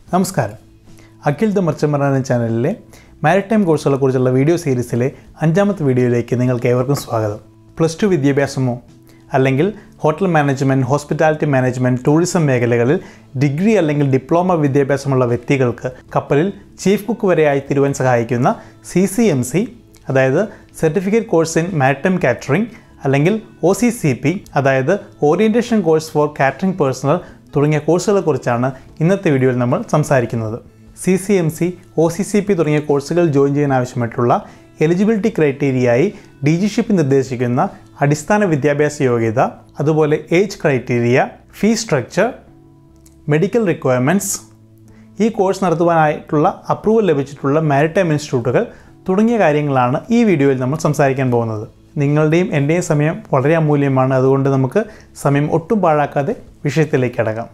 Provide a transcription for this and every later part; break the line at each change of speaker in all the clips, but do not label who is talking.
നമസ്കാരം അഖിൽ ദ മർച്ചമറാന ചാനലിലെ മാരിടൈം കോഴ്സുകളെ കുറിച്ചുള്ള വീഡിയോ സീരീസിലെ അഞ്ചാമത്തെ വീഡിയോയിലേക്ക് നിങ്ങൾക്ക് ഏവർക്കും സ്വാഗതം പ്ലസ് ടു വിദ്യാഭ്യാസമോ അല്ലെങ്കിൽ hotel management hospitality management tourism മേഖലകളിൽ ഡിഗ്രി അല്ലെങ്കിൽ ഡിപ്ലോമ വിദ്യാഭ്യാസമുള്ള വ്യക്തികൾക്ക് കപ്പലിൽ ചീഫ് കുക്ക് വരെയായി തിരുവാൻ സഹായിക്കുന്ന സി സി എം സി അതായത് certificate course in maritime catering അല്ലെങ്കിൽ ഒ സി സി പി അതായത് orientation course for catering personnel തുടങ്ങിയ കോഴ്സുകളെക്കുറിച്ചാണ് ഇന്നത്തെ വീഡിയോയിൽ നമ്മൾ സംസാരിക്കുന്നത് C C M C O C C P തുടങ്ങിയ കോഴ്സുകൾ ജോയിൻ ചെയ്യാൻ ആവശ്യമായിട്ടുള്ള എലിജിബിലിറ്റി ക്രൈറ്റീരിയയായി ഡി ജി ഷിപ്പ് നിർദ്ദേശിക്കുന്ന അടിസ്ഥാന വിദ്യാഭ്യാസ യോഗ്യത അതുപോലെ age criteria fee structure medical requirements ഈ കോഴ്സ് നടത്തുവാനായിട്ടുള്ള അപ്രൂവൽ ലഭിച്ചിട്ടുള്ള മാരിടൈം ഇൻസ്റ്റിറ്റ്യൂട്ടുകൾ തുടങ്ങിയ കാര്യങ്ങളാണ് ഈ വീഡിയോയിൽ നമ്മൾ സംസാരിക്കാൻ പോകുന്നത് നിങ്ങളുടെയും എൻ്റെയും സമയം വളരെ അമൂല്യമാണ് അതുകൊണ്ട് നമുക്ക് സമയം ഒട്ടും പാഴാക്കാതെ വിഷയത്തിലേക്ക് അടങ്ങാം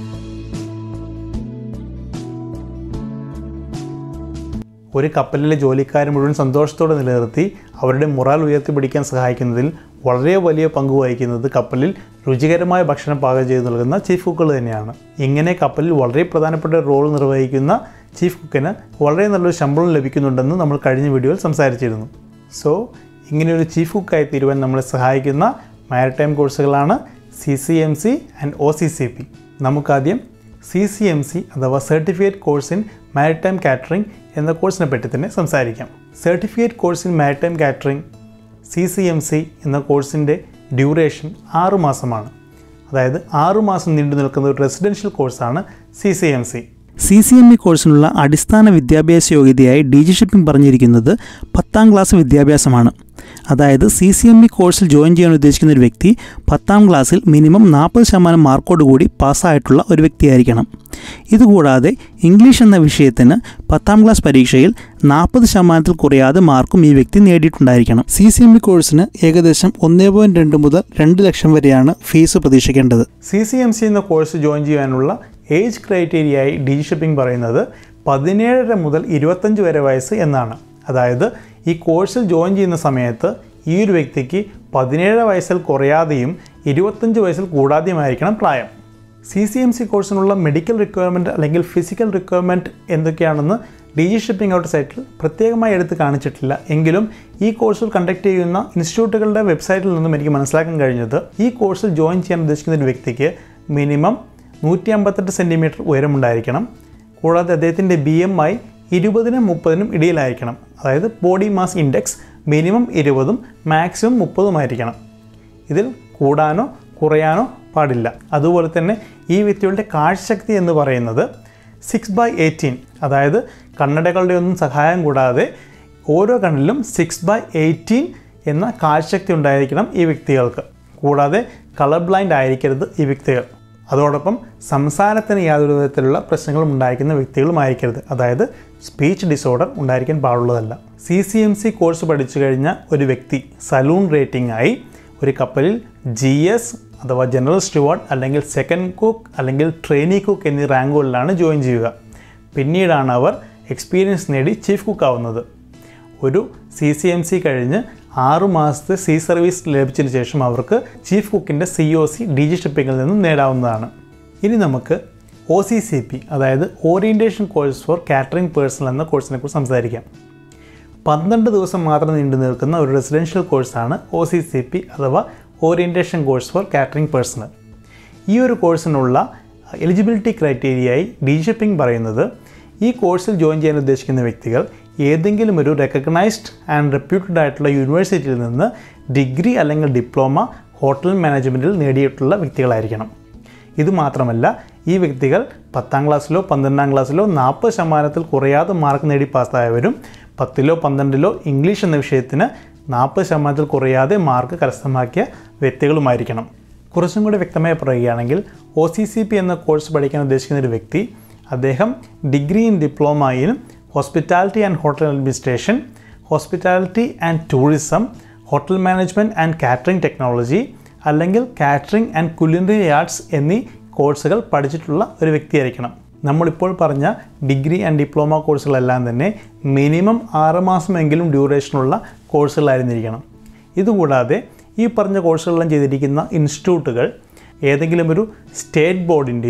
ഒരു കപ്പലിലെ ജോലിക്കാർ മുഴുവൻ സന്തോഷത്തോടെ നിലനിർത്തി അവരുടെ മുറാൽ ഉയർത്തിപ്പിടിക്കാൻ സഹായിക്കുന്നതിൽ വളരെ വലിയ പങ്ക് വഹിക്കുന്നത് കപ്പലിൽ രുചികരമായ ഭക്ഷണം പാകം ചെയ്ത് നൽകുന്ന ചീഫ് കുക്കുകൾ തന്നെയാണ് ഇങ്ങനെ കപ്പലിൽ വളരെ പ്രധാനപ്പെട്ട റോൾ നിർവഹിക്കുന്ന ചീഫ് കുക്കിന് വളരെ നല്ലൊരു ശമ്പളം ലഭിക്കുന്നുണ്ടെന്ന് നമ്മൾ കഴിഞ്ഞ വീഡിയോയിൽ സംസാരിച്ചിരുന്നു സോ ഇങ്ങനെ ഒരു ചീഫ് കുക്കായി തീരുവാൻ നമ്മളെ സഹായിക്കുന്ന മാരിടൈം കോഴ്സുകളാണ് C C M C and O C C P നമുക്കാദ്യം സി സി എം സി അഥവാ certificate course in maritime catering എന്ന കോഴ്സിനെ പറ്റി തന്നെ സംസാരിക്കാം certificate course in maritime catering C C M C എന്ന കോഴ്സിൻ്റെ ഡ്യൂറേഷൻ ആറ് മാസമാണ് അതായത് ആറു മാസം നീണ്ടു നിൽക്കുന്ന ഒരു റെസിഡൻഷ്യൽ കോഴ്സാണ് C C M C
C C M ഇ കോഴ്സിനുള്ള അടിസ്ഥാന വിദ്യാഭ്യാസ യോഗ്യതയായി ഡി ജി ഷിപ്പിംഗ് പറഞ്ഞിരിക്കുന്നത് പത്താം ക്ലാസ് വിദ്യാഭ്യാസമാണ് അതായത് സി സി എം ഇ കോഴ്സിൽ ജോയിൻ ചെയ്യാൻ ഉദ്ദേശിക്കുന്ന ഒരു വ്യക്തി പത്താം ക്ലാസ്സിൽ മിനിമം നാൽപ്പത് ശതമാനം മാർക്കോട് കൂടി പാസ്സായിട്ടുള്ള ഒരു വ്യക്തിയായിരിക്കണം ഇതുകൂടാതെ ഇംഗ്ലീഷ് എന്ന വിഷയത്തിന് പത്താം ക്ലാസ് പരീക്ഷയിൽ നാൽപ്പത് ശതമാനത്തിൽ കുറയാതെ മാർക്കും ഈ വ്യക്തി നേടിയിട്ടുണ്ടായിരിക്കണം സി സി എം ഇ കോഴ്സിന് ഏകദേശം ഒന്നേ പോയിൻറ്റ് രണ്ട് മുതൽ രണ്ട് ലക്ഷം വരെയാണ് ഫീസ് പ്രതീക്ഷിക്കേണ്ടത്
സി സി എം സി എന്ന കോഴ്സ് ജോയിൻ ചെയ്യാനുള്ള ഏജ് ക്രൈറ്റീരിയയായി ഡി ഷിപ്പിംഗ് പറയുന്നത് പതിനേഴര മുതൽ ഇരുപത്തഞ്ച് വരെ വയസ്സ് എന്നാണ് അതായത് ഈ കോഴ്സിൽ ജോയിൻ ചെയ്യുന്ന സമയത്ത് ഈ ഒരു വ്യക്തിക്ക് പതിനേഴ് വയസ്സിൽ കുറയാതെയും ഇരുപത്തഞ്ച് വയസ്സിൽ കൂടാതെയുമായിരിക്കണം പ്രായം സി സി എം സി കോഴ്സിനുള്ള മെഡിക്കൽ റിക്വയർമെൻറ്റ് അല്ലെങ്കിൽ ഫിസിക്കൽ റിക്വയർമെൻറ്റ് എന്തൊക്കെയാണെന്ന് ഡി ജി ഷിപ്പിംഗ് ഔട്ട് സൈറ്റിൽ പ്രത്യേകമായി എടുത്ത് കാണിച്ചിട്ടില്ല എങ്കിലും ഈ കോഴ്സിൽ കണ്ടക്ട് ചെയ്യുന്ന ഇൻസ്റ്റിറ്റ്യൂട്ടുകളുടെ വെബ്സൈറ്റിൽ നിന്നും എനിക്ക് മനസ്സിലാക്കാൻ കഴിഞ്ഞത് ഈ കോഴ്സിൽ ജോയിൻ ചെയ്യാൻ ഉദ്ദേശിക്കുന്ന ഒരു വ്യക്തിക്ക് മിനിമം നൂറ്റി അമ്പത്തെട്ട് സെൻറ്റിമീറ്റർ ഉയരമുണ്ടായിരിക്കണം കൂടാതെ അദ്ദേഹത്തിൻ്റെ ബി എം ഐ ഇരുപതിനും മുപ്പതിനും ഇടയിലായിരിക്കണം അതായത് ബോഡി മാസ് ഇൻഡെക്സ് മിനിമം ഇരുപതും മാക്സിമം മുപ്പതുമായിരിക്കണം ഇതിൽ കൂടാനോ കുറയാനോ പാടില്ല അതുപോലെ തന്നെ ഈ വ്യക്തികളുടെ കാഴ്ചശക്തി എന്ന് പറയുന്നത് സിക്സ് ബൈ എയ്റ്റീൻ അതായത് കണ്ണടകളുടെ ഒന്നും സഹായം കൂടാതെ ഓരോ കണ്ണിലും സിക്സ് ബൈ എയ്റ്റീൻ എന്ന കാഴ്ചശക്തി ഉണ്ടായിരിക്കണം ഈ വ്യക്തികൾക്ക് കൂടാതെ കളർ ബ്ലൈൻഡ് ആയിരിക്കരുത് ഈ വ്യക്തികൾ അതോടൊപ്പം സംസാരത്തിന് യാതൊരു വിധത്തിലുള്ള പ്രശ്നങ്ങളും ഉണ്ടായിരിക്കുന്ന വ്യക്തികളുമായിരിക്കരുത് അതായത് സ്പീച്ച് ഡിസോർഡർ ഉണ്ടായിരിക്കാൻ പാടുള്ളതല്ല C C M C course പഠിച്ചു കഴിഞ്ഞ ഒരു വ്യക്തി സലൂൺ റേറ്റിംഗ് ആയി ഒരു കപ്പലിൽ ജി എസ് അഥവാ ജനറൽ സ്റ്റുവാർഡ് അല്ലെങ്കിൽ സെക്കൻഡ് കുക്ക് അല്ലെങ്കിൽ ട്രെയിനി കുക്ക് എന്നീ റാങ്കുകളിലാണ് ജോയിൻ ചെയ്യുക പിന്നീടാണ് അവർ എക്സ്പീരിയൻസ് നേടി ചീഫ് കുക്ക് ആവുന്നത് ഒരു സി സി എം സി കഴിഞ്ഞ് ആറു മാസത്തെ സീ സർവീസ് ലഭിച്ചതിന് ശേഷം അവർക്ക് ചീഫ് കുക്കിൻ്റെ C O C D G ഷിപ്പിങ്ങിൽ നിന്നും നേടാവുന്നതാണ് ഇനി നമുക്ക് ഒ സി സി പി അതായത് orientation course for catering personnel എന്ന കോഴ്സിനെ കുറിച്ച് സംസാരിക്കാം പന്ത്രണ്ട് ദിവസം മാത്രം നീണ്ടു നിൽക്കുന്ന ഒരു റെസിഡൻഷ്യൽ കോഴ്സാണ് ഒ സി സി പി അഥവാ orientation course for catering personnel ഈ ഒരു കോഴ്സിനുള്ള എലിജിബിലിറ്റി ക്രൈറ്റീരിയയായി ഡി ഷിപ്പിംഗ് പറയുന്നത് ഈ കോഴ്സിൽ ജോയിൻ ചെയ്യാൻ ഉദ്ദേശിക്കുന്ന വ്യക്തികൾ ഏതെങ്കിലും ഒരു റെക്കഗ്നൈസ്ഡ് ആൻഡ് റെപ്യൂട്ടഡ് ആയിട്ടുള്ള യൂണിവേഴ്സിറ്റിയിൽ നിന്ന് ഡിഗ്രി അല്ലെങ്കിൽ ഡിപ്ലോമ ഹോട്ടൽ മാനേജ്മെൻറ്റിൽ നേടിയിട്ടുള്ള വ്യക്തികളായിരിക്കണം ഇതുമാത്രമല്ല ഈ വ്യക്തികൾ പത്താം ക്ലാസ്സിലോ പന്ത്രണ്ടാം ക്ലാസ്സിലോ നാൽപ്പത് ശതമാനത്തിൽ കുറയാതെ മാർക്ക് നേടി പാസ്സായവരും പത്തിലോ പന്ത്രണ്ടിലോ ഇംഗ്ലീഷ് എന്ന വിഷയത്തിന് നാൽപ്പത് ശതമാനത്തിൽ കുറയാതെ മാർക്ക് കരസ്ഥമാക്കിയ വ്യക്തികളുമായിരിക്കണം കുറച്ചും കൂടി വ്യക്തമായി പറയുകയാണെങ്കിൽ ഒ സി സി പി എന്ന കോഴ്സ് പഠിക്കാൻ ഉദ്ദേശിക്കുന്ന ഒരു വ്യക്തി അദ്ദേഹം ഡിഗ്രി ഇൻ ഡിപ്ലോമയിലും hospitality and hotel administration hospitality and tourism hotel management and catering technology അല്ലെങ്കിൽ കാറ്ററിംഗ് ആൻഡ് കുലിനറി ആർട്സ് എന്നീ കോഴ്സുകൾ പഠിച്ചിട്ടുള്ള ഒരു വ്യക്തിയായിരിക്കണം നമ്മളിപ്പോൾ പറഞ്ഞ ഡിഗ്രി ആൻഡ് ഡിപ്ലോമ കോഴ്സുകളെല്ലാം തന്നെ മിനിമം ആറ് മാസമെങ്കിലും ഡ്യൂറേഷനുള്ള കോഴ്സുകളായിരുന്നിരിക്കണം ഇതുകൂടാതെ ഈ പറഞ്ഞ കോഴ്സുകളെല്ലാം ചെയ്തിരിക്കുന്ന ഇൻസ്റ്റിറ്റ്യൂട്ടുകൾ ഏതെങ്കിലും ഒരു സ്റ്റേറ്റ് ബോർഡിൻ്റെയോ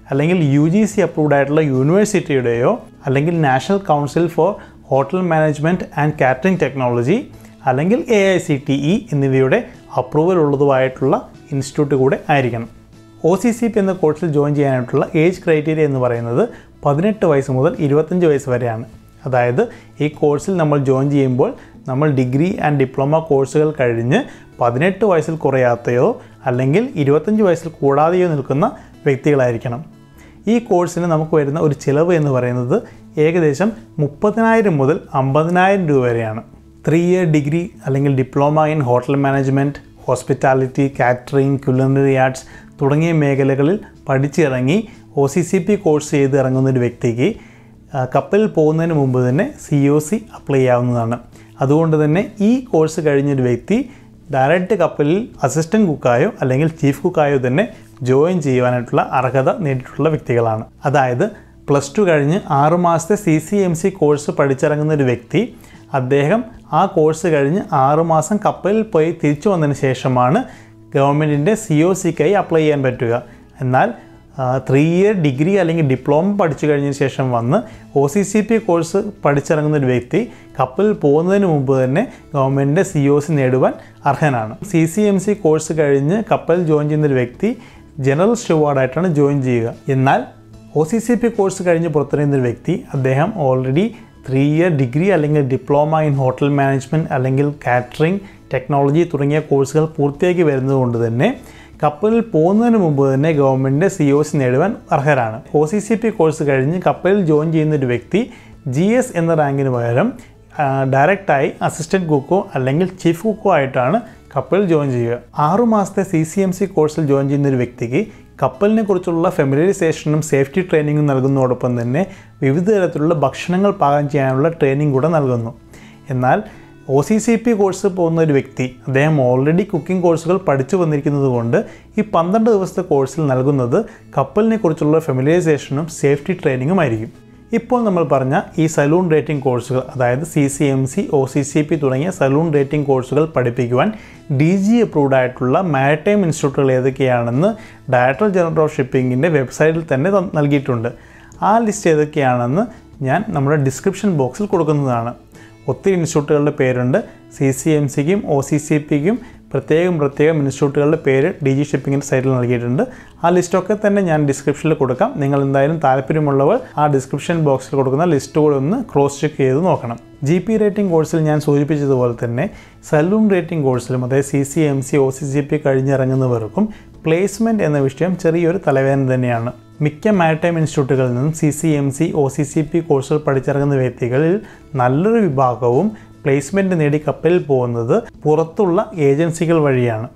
അല്ലെങ്കിൽ യു ജി സി അപ്രൂവ്ഡ് ആയിട്ടുള്ള യൂണിവേഴ്സിറ്റിയുടെയോ അല്ലെങ്കിൽ national council for hotel management and catering technology അല്ലെങ്കിൽ A I C T E എന്നിവയുടെ അപ്രൂവൽ ഉള്ളതുമായിട്ടുള്ള ഇൻസ്റ്റിറ്റ്യൂട്ട് കൂടെ ആയിരിക്കണം ഒ സി സി പി എന്ന കോഴ്സിൽ ജോയിൻ ചെയ്യാനായിട്ടുള്ള ഏജ് ക്രൈറ്റീരിയ എന്ന് പറയുന്നത് പതിനെട്ട് വയസ്സ് മുതൽ ഇരുപത്തഞ്ച് വയസ്സ് വരെയാണ് അതായത് ഈ കോഴ്സിൽ നമ്മൾ ജോയിൻ ചെയ്യുമ്പോൾ നമ്മൾ ഡിഗ്രി ആൻഡ് ഡിപ്ലോമ കോഴ്സുകൾ കഴിഞ്ഞ് പതിനെട്ട് വയസ്സിൽ കുറയാത്തയോ അല്ലെങ്കിൽ ഇരുപത്തഞ്ച് വയസ്സിൽ കൂടാതെയോ നിൽക്കുന്ന വ്യക്തികളായിരിക്കണം ഈ കോഴ്സിന് നമുക്ക് വരുന്ന ഒരു ചിലവ് എന്ന് പറയുന്നത് ഏകദേശം മുപ്പതിനായിരം മുതൽ അമ്പതിനായിരം രൂപ വരെയാണ് ത്രീ ഇയർ ഡിഗ്രി അല്ലെങ്കിൽ diploma in hotel management hospitality catering culinary arts തുടങ്ങിയ മേഖലകളിൽ പഠിച്ചിറങ്ങി O C C P course ചെയ്ത് ഇറങ്ങുന്ന ഒരു വ്യക്തിക്ക് ആ, കപ്പലിൽ പോകുന്നതിന് മുമ്പ് തന്നെ സി ഒ സി അപ്ലൈ ചെയ്യാവുന്നതാണ് അതുകൊണ്ട് തന്നെ ഈ കോഴ്സ് കഴിഞ്ഞൊരു വ്യക്തി ഡയറക്റ്റ് കപ്പലിൽ അസിസ്റ്റൻറ്റ് കുക്കായോ അല്ലെങ്കിൽ ചീഫ് കുക്കായോ തന്നെ ജോയിൻ ചെയ്യുവാനായിട്ടുള്ള അർഹത നേടിയിട്ടുള്ള വ്യക്തികളാണ് അതായത് പ്ലസ് ടു കഴിഞ്ഞ് ആറ് മാസത്തെ C C M C course പഠിച്ചിറങ്ങുന്ന ഒരു വ്യക്തി അദ്ദേഹം ആ കോഴ്സ് കഴിഞ്ഞ് ആറുമാസം കപ്പലിൽ പോയി തിരിച്ചു വന്നതിന് ശേഷമാണ് ഗവൺമെൻറ്റിൻ്റെ സി ഒ സിക്കായി അപ്ലൈ ചെയ്യാൻ പറ്റുക എന്നാൽ ത്രീ ഇയർ ഡിഗ്രി അല്ലെങ്കിൽ ഡിപ്ലോമ പഠിച്ചു കഴിഞ്ഞതിന് ശേഷം വന്ന് O C C P course പഠിച്ചിറങ്ങുന്ന ഒരു വ്യക്തി കപ്പലിൽ പോകുന്നതിന് മുമ്പ് തന്നെ ഗവൺമെൻറ്റിൻ്റെ സി ഒ സി നേടുവാൻ അർഹനാണ് C C M C course കഴിഞ്ഞ് കപ്പലിൽ ജോയിൻ ചെയ്യുന്ന ഒരു വ്യക്തി ജനറൽ സ്റ്റുവാർഡായിട്ടാണ് ജോയിൻ ചെയ്യുക എന്നാൽ O C C P course കഴിഞ്ഞ് പുറത്തിറങ്ങുന്ന ഒരു വ്യക്തി അദ്ദേഹം ഓൾറെഡി ത്രീ ഇയർ ഡിഗ്രി അല്ലെങ്കിൽ ഡിപ്ലോമ ഇൻ ഹോട്ടൽ മാനേജ്മെൻറ്റ് അല്ലെങ്കിൽ കാറ്ററിംഗ് ടെക്നോളജി തുടങ്ങിയ കോഴ്സുകൾ പൂർത്തിയാക്കി വരുന്നതുകൊണ്ട് തന്നെ കപ്പലിൽ പോകുന്നതിന് മുമ്പ് തന്നെ ഗവൺമെൻറ്റിൻ്റെ സി ഒ സി നേടുവാൻ അർഹരാണ് O C C P course കഴിഞ്ഞ് കപ്പലിൽ ജോയിൻ ചെയ്യുന്ന ഒരു വ്യക്തി ജി എസ് എന്ന റാങ്കിന് പകരം ഡയറക്റ്റായി അസിസ്റ്റൻറ്റ് കുക്കോ അല്ലെങ്കിൽ ചീഫ് കുക്കോ ആയിട്ടാണ് കപ്പലിൽ ജോയിൻ ചെയ്യുക ആറു മാസത്തെ സി സി എം സി കോഴ്സിൽ ജോയിൻ ചെയ്യുന്ന ഒരു വ്യക്തിക്ക് കപ്പലിനെ കുറിച്ചുള്ള ഫെമിലറൈസേഷനും സേഫ്റ്റി ട്രെയിനിങ്ങും നൽകുന്നതോടൊപ്പം തന്നെ വിവിധ തരത്തിലുള്ള ഭക്ഷണങ്ങൾ പാകം ചെയ്യാനുള്ള ട്രെയിനിങ് കൂടെ നൽകുന്നു എന്നാൽ O C C P course പോകുന്ന ഒരു വ്യക്തി അദ്ദേഹം ഓൾറെഡി കുക്കിംഗ് കോഴ്സുകൾ പഠിച്ചു വന്നിരിക്കുന്നത് കൊണ്ട് ഈ പന്ത്രണ്ട് ദിവസത്തെ കോഴ്സിൽ നൽകുന്നത് കപ്പലിനെ കുറിച്ചുള്ള ഫെമിലൈസേഷനും സേഫ്റ്റി ട്രെയിനിങ്ങും ആയിരിക്കും ഇപ്പോൾ നമ്മൾ പറഞ്ഞ ഈ സലൂൺ റേറ്റിംഗ് കോഴ്സുകൾ അതായത് C C M C O C C P തുടങ്ങിയ സലൂൺ റേറ്റിംഗ് കോഴ്സുകൾ പഠിപ്പിക്കുവാൻ ഡി ജി അപ്രൂവ്ഡ് ആയിട്ടുള്ള മാരിടൈം ഇൻസ്റ്റിറ്റ്യൂട്ടുകൾ ഏതൊക്കെയാണെന്ന് ഡയറക്ടർ ജനറൽ ഓഫ് ഷിപ്പിങ്ങിൻ്റെ വെബ്സൈറ്റിൽ തന്നെ ത- നൽകിയിട്ടുണ്ട് ആ ലിസ്റ്റ് ഏതൊക്കെയാണെന്ന് ഞാൻ നമ്മുടെ ഡിസ്ക്രിപ്ഷൻ ബോക്സിൽ കൊടുക്കുന്നതാണ് ഒത്തിരി ഇൻസ്റ്റിറ്റ്യൂട്ടുകളുടെ പേരുണ്ട് സി സി എം സിക്കും ഒ സി സി പിക്കും പ്രത്യേകം പ്രത്യേകം ഇൻസ്റ്റിറ്റ്യൂട്ടുകളുടെ പേര് ഡി ജി ഷിപ്പിങ്ങിൻ്റെ സൈറ്റിൽ നൽകിയിട്ടുണ്ട് ആ ലിസ്റ്റൊക്കെ തന്നെ ഞാൻ ഡിസ്ക്രിപ്ഷനിൽ കൊടുക്കാം നിങ്ങൾ എന്തായാലും താല്പര്യമുള്ളവർ ആ ഡിസ്ക്രിപ്ഷൻ ബോക്സിൽ കൊടുക്കുന്ന ലിസ്റ്റ് കൂടെ ഒന്ന് ക്രോസ് ചെക്ക് ചെയ്ത് നോക്കണം ജി പി റേറ്റിംഗ് കോഴ്സിൽ ഞാൻ സൂചിപ്പിച്ചതുപോലെ തന്നെ സലൂൺ റേറ്റിംഗ് കോഴ്സിലും അതായത് C C M C O C C P കഴിഞ്ഞിറങ്ങുന്നവർക്കും പ്ലേസ്മെൻറ്റ് എന്ന വിഷയം ചെറിയൊരു തലവേദന തന്നെയാണ് മിക്ക മാരിടൈം ഇൻസ്റ്റിറ്റ്യൂട്ടുകളിൽ നിന്നും C C M C O C C P കോഴ്സുകൾ പഠിച്ചിറങ്ങുന്ന വ്യക്തികളിൽ നല്ലൊരു വിഭാഗവും പ്ലേസ്മെൻറ്റ് നേടി കപ്പലിൽ പോകുന്നത് പുറത്തുള്ള ഏജൻസികൾ വഴിയാണ്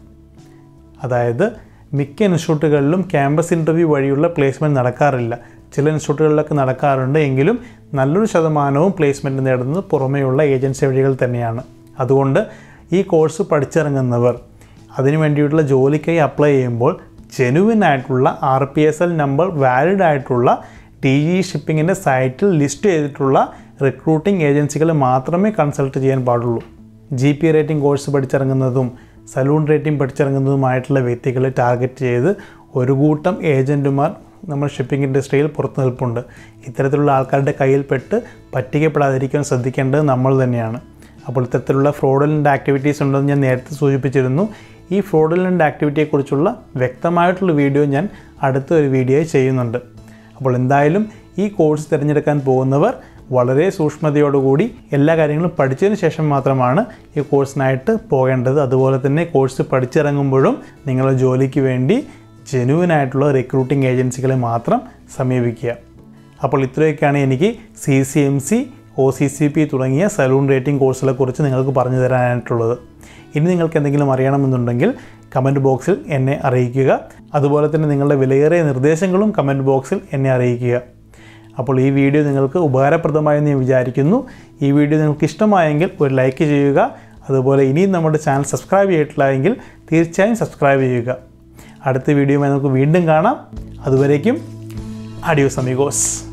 അതായത് മിക്ക ഇൻസ്റ്റിറ്റ്യൂട്ടുകളിലും ക്യാമ്പസ് ഇൻ്റർവ്യൂ വഴിയുള്ള പ്ലേസ്മെൻറ്റ് നടക്കാറില്ല ചില ഇൻസ്റ്റിറ്റ്യൂട്ടുകളിലൊക്കെ നടക്കാറുണ്ട് എങ്കിലും നല്ലൊരു ശതമാനവും പ്ലേസ്മെൻറ്റ് നേടുന്നത് പുറമേയുള്ള ഏജൻസി വഴികൾ തന്നെയാണ് അതുകൊണ്ട് ഈ കോഴ്സ് പഠിച്ചിറങ്ങുന്നവർ അതിനു വേണ്ടിയിട്ടുള്ള ജോലിക്കായി അപ്ലൈ ചെയ്യുമ്പോൾ ജെനുവിൻ ആയിട്ടുള്ള R P S L number valid ആയിട്ടുള്ള ടി ജി ഷിപ്പിങ്ങിൻ്റെ സൈറ്റിൽ ലിസ്റ്റ് ചെയ്തിട്ടുള്ള റിക്രൂട്ടിംഗ് ഏജൻസികളെ മാത്രമേ കൺസൾട്ട് ചെയ്യാൻ പാടുള്ളൂ ജി പി റേറ്റിംഗ് കോഴ്സ് പഠിച്ചിറങ്ങുന്നതും സലൂൺ റേറ്റിംഗ് പഠിച്ചിറങ്ങുന്നതുമായിട്ടുള്ള വ്യക്തികളെ ടാർഗറ്റ് ചെയ്ത് ഒരു കൂട്ടം ഏജൻറ്റുമാർ നമ്മൾ ഷിപ്പിംഗ് ഇൻഡസ്ട്രിയിൽ പുറത്തു നിൽപ്പുണ്ട് ഇത്തരത്തിലുള്ള ആൾക്കാരുടെ കയ്യിൽപ്പെട്ട് പറ്റിക്കപ്പെടാതിരിക്കാൻ ശ്രദ്ധിക്കേണ്ടത് നമ്മൾ തന്നെയാണ് അപ്പോൾ ഇത്തരത്തിലുള്ള ഫ്രോഡലൻ്റ് ആക്ടിവിറ്റീസ് ഉണ്ടെന്ന് ഞാൻ നേരത്തെ സൂചിപ്പിച്ചിരുന്നു ഈ ഫ്രോഡലൻ്റ് ആക്ടിവിറ്റിയെക്കുറിച്ചുള്ള വ്യക്തമായിട്ടുള്ള വീഡിയോ ഞാൻ അടുത്ത ഒരു വീഡിയോ ചെയ്യുന്നുണ്ട് അപ്പോൾ എന്തായാലും ഈ കോഴ്സ് തിരഞ്ഞെടുക്കാൻ പോകുന്നവർ വളരെ സൂക്ഷ്മതയോടുകൂടി എല്ലാ കാര്യങ്ങളും പഠിച്ചതിന് ശേഷം മാത്രമാണ് ഈ കോഴ്സിനായിട്ട് പോകേണ്ടത് അതുപോലെ തന്നെ കോഴ്സ് പഠിച്ചിറങ്ങുമ്പോഴും നിങ്ങളുടെ ജോലിക്ക് വേണ്ടി ജെനുവിനായിട്ടുള്ള റിക്രൂട്ടിംഗ് ഏജൻസികളെ മാത്രം സമീപിക്കുക അപ്പോൾ ഇത്രയൊക്കെയാണ് എനിക്ക് C C M C O C C P തുടങ്ങിയ സലൂൺ റേറ്റിംഗ് കോഴ്സുകളെ കുറിച്ച് നിങ്ങൾക്ക് പറഞ്ഞു തരാനായിട്ടുള്ളത് ഇനി നിങ്ങൾക്ക് എന്തെങ്കിലും അറിയണമെന്നുണ്ടെങ്കിൽ കമൻറ്റ് ബോക്സിൽ എന്നെ അറിയിക്കുക അതുപോലെ തന്നെ നിങ്ങളുടെ വിലയേറിയ നിർദ്ദേശങ്ങളും കമൻറ്റ് ബോക്സിൽ എന്നെ അറിയിക്കുക അപ്പോൾ ഈ വീഡിയോ നിങ്ങൾക്ക് ഉപകാരപ്രദമായെന്ന് ഞാൻ വിചാരിക്കുന്നു ഈ വീഡിയോ നിങ്ങൾക്ക് ഇഷ്ടമായെങ്കിൽ ഒരു ലൈക്ക് ചെയ്യുക അതുപോലെ ഇനിയും നമ്മുടെ ചാനൽ സബ്സ്ക്രൈബ് ചെയ്തിട്ടില്ല എങ്കിൽ തീർച്ചയായും സബ്സ്ക്രൈബ് ചെയ്യുക അടുത്ത വീഡിയോയുമായി നമുക്ക് വീണ്ടും കാണാം അതുവരേക്കും അഡിയോസ് അമിഗോസ്